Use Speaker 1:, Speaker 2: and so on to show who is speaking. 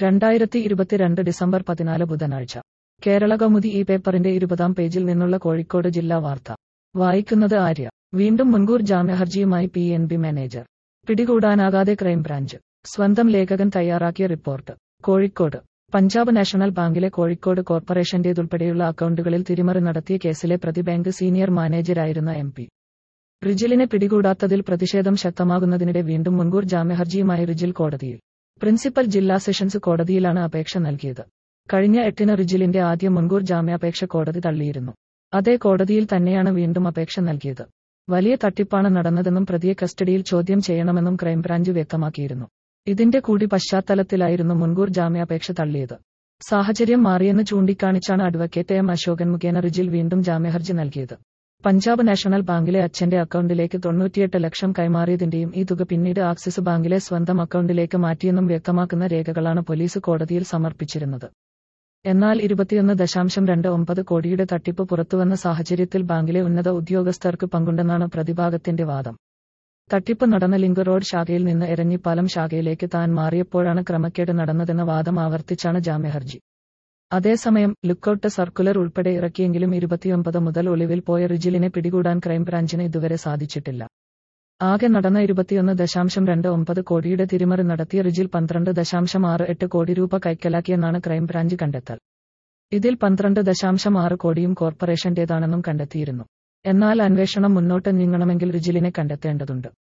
Speaker 1: രണ്ടായിരത്തി ഇരുപത്തിരണ്ട് ഡിസംബർ പതിനാല് ബുധനാഴ്ച കേരള കൗമുദി ഈ പേപ്പറിന്റെ ഇരുപതാം പേജിൽ നിന്നുള്ള കോഴിക്കോട് ജില്ലാ വാർത്ത വായിക്കുന്നത് ആര്യ വീണ്ടും മുൻകൂർ ജാമ്യഹർജിയുമായി പി എൻ ബി മാനേജർ പിടികൂടാനാകാതെ ക്രൈംബ്രാഞ്ച് സ്വന്തം ലേഖകൻ തയ്യാറാക്കിയ റിപ്പോർട്ട് കോഴിക്കോട് പഞ്ചാബ് നാഷണൽ ബാങ്കിലെ കോഴിക്കോട് കോർപ്പറേഷന്റേതുൾപ്പെടെയുള്ള അക്കൗണ്ടുകളിൽ തിരിമറി നടത്തിയ കേസിലെ പ്രതി ബാങ്ക് സീനിയർ മാനേജരായിരുന്ന എം പി റിജിലിനെ പിടികൂടാത്തതിൽ പ്രതിഷേധം ശക്തമാകുന്നതിനിടെ വീണ്ടും മുൻകൂർ ജാമ്യഹർജിയുമായി റിജിൽ കോടതിയിൽ പ്രിൻസിപ്പൽ ജില്ലാ സെഷൻസ് കോടതിയിലാണ് അപേക്ഷ നൽകിയത് കഴിഞ്ഞ എട്ടിന് റിജിലിന്റെ ആദ്യ മുൻകൂർ ജാമ്യാപേക്ഷ കോടതി തള്ളിയിരുന്നു അതേ കോടതിയിൽ തന്നെയാണ് വീണ്ടും അപേക്ഷ നൽകിയത് വലിയ തട്ടിപ്പാണ് നടന്നതെന്നും പ്രതിയെ കസ്റ്റഡിയിൽ ചോദ്യം ചെയ്യണമെന്നും ക്രൈംബ്രാഞ്ച് വ്യക്തമാക്കിയിരുന്നു ഇതിന്റെ കൂടി പശ്ചാത്തലത്തിലായിരുന്നു മുൻകൂർ ജാമ്യാപേക്ഷ തള്ളിയത് സാഹചര്യം മാറിയെന്ന് ചൂണ്ടിക്കാണിച്ചാണ് അഡ്വക്കേറ്റ് എം അശോകൻ മുഖേന റിജിൽ വീണ്ടും ജാമ്യഹർജി നൽകിയത് പഞ്ചാബ് നാഷണൽ ബാങ്കിലെ അച്ഛന്റെ അക്കൗണ്ടിലേക്ക് തൊണ്ണൂറ്റിയെട്ട് ലക്ഷം കൈമാറിയതിന്റെയും ഈ തുക പിന്നീട് ആക്സിസ് ബാങ്കിലെ സ്വന്തം അക്കൗണ്ടിലേക്ക് മാറ്റിയെന്നും വ്യക്തമാക്കുന്ന രേഖകളാണ് പോലീസ് കോടതിയിൽ സമർപ്പിച്ചിരുന്നത് എന്നാൽ ഇരുപത്തിയൊന്ന് ദശാംശം രണ്ട് ഒമ്പത് കോടിയുടെ തട്ടിപ്പ് പുറത്തുവന്ന സാഹചര്യത്തിൽ ബാങ്കിലെ ഉന്നത ഉദ്യോഗസ്ഥർക്ക് പങ്കുണ്ടെന്നാണ് പ്രതിഭാഗത്തിന്റെ വാദം തട്ടിപ്പ് നടന്ന ലിങ്ക് റോഡ് ശാഖയിൽ നിന്ന് എരഞ്ഞിപ്പാലം ശാഖയിലേക്ക് താൻ മാറിയപ്പോഴാണ് ക്രമക്കേട് നടന്നതെന്ന വാദം ആവർത്തിച്ചാണ് ജാമ്യഹർജി അതേസമയം ലുക്കൌട്ട് സർക്കുലർ ഉൾപ്പെടെ ഇറക്കിയെങ്കിലും ഇരുപത്തിയൊമ്പത് മുതൽ ഒളിവിൽ പോയ റിജിലിനെ പിടികൂടാൻ ക്രൈംബ്രാഞ്ചിന് ഇതുവരെ സാധിച്ചിട്ടില്ല ആകെ നടന്ന ഇരുപത്തിയൊന്ന് ദശാംശം രണ്ട് ഒമ്പത് കോടിയുടെ തിരിമറി നടത്തിയ റിജിൽ പന്ത്രണ്ട് ദശാംശം ആറ് എട്ട് കോടി രൂപ കൈക്കലാക്കിയെന്നാണ് ക്രൈംബ്രാഞ്ച് കണ്ടെത്തൽ ഇതിൽ പന്ത്രണ്ട് ദശാംശം ആറ് കോടിയും കോർപ്പറേഷന്റേതാണെന്നും കണ്ടെത്തിയിരുന്നു എന്നാൽ അന്വേഷണം മുന്നോട്ട് നീങ്ങണമെങ്കിൽ റിജിലിനെ കണ്ടെത്തേണ്ടതുണ്ട്